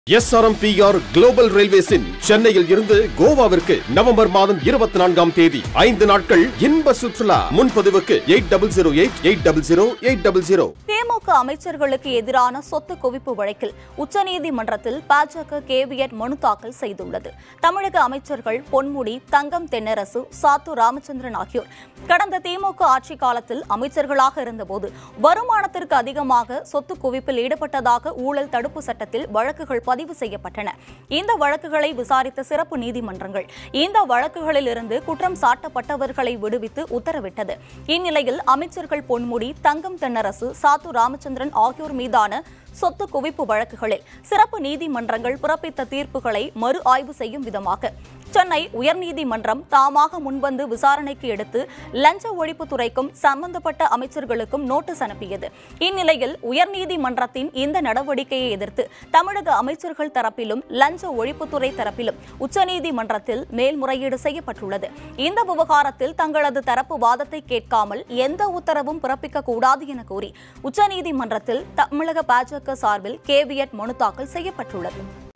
SRMPR global ரயில்வேஸின் சென்னையில் இருந்து கோவாவிற்கு November மாதம் இருபத்தி நான்காம் தேதி ஐந்து நாட்கள் இன்ப சுற்றுலா முன்பதிவுக்கு eight double zero eight eight double zero eight double zero DMK அமைச்சர்களுக்கு எதிரான சொத்து குவிப்பு வழக்கில் உச்சநீதிமன்றத்தில் பாஜக கேவியட் மனு தாக்கல் செய்துள்ளது தமிழக அமைச்சர்கள் பொன்முடி தங்கம் தென்னரசு சாத்து ராமச்சந்திரன் ஆகியோர் கடந்த திமுக ஆட்சி காலத்தில் அமைச்சர்களாக இருந்தபோது வருமானத்திற்கு அதிகமாக சொத்து குவிப்பில் ஈடுபட்டதாக ஊழல் தடுப்பு சட்டத்தில் வழக்குகள் பதிவு செய்யப்பட்டன இந்த வழக்குகளை விசாரித்த சிறப்பு நீதிமன்றங்கள் இந்த வழக்குகளில் இருந்து குற்றம் சாட்டப்பட்டவர்களை விடுவித்து உத்தரவிட்டது இந்நிலையில் அமைச்சர்கள் பொன்முடி தங்கம் தென்னரசு சாத்து ராமச்சந்திரன் ஆகியோர் மீதான சொத்து குவிப்பு வழக்குகளில் சிறப்பு நீதிமன்றங்கள் பிறப்பித்த தீர்ப்புகளை மறு ஆய்வு செய்யும் விதமாக சென்னை உயர்நீதிமன்றம் தாமாக முன்வந்து விசாரணைக்கு எடுத்து லஞ்ச ஒழிப்புத்துறைக்கும் சம்பந்தப்பட்ட அமைச்சர்களுக்கும் நோட்டீஸ் அனுப்பியது இந்நிலையில் உயர்நீதிமன்றத்தின் இந்த நடவடிக்கையை எதிர்த்து தமிழக அமைச்சர்கள் தரப்பிலும் லஞ்ச ஒழிப்புத்துறை தரப்பிலும் உச்சநீதிமன்றத்தில் மேல்முறையீடு செய்யப்பட்டுள்ளது இந்த விவகாரத்தில் தங்களது தரப்பு வாதத்தை கேட்காமல் எந்த உத்தரவும் பிறப்பிக்க கூடாது என கூறி உச்சநீதிமன்றத்தில் தமிழக பாஜக சார்பில் கேவியட் மனு தாக்கல் செய்யப்பட்டுள்ளது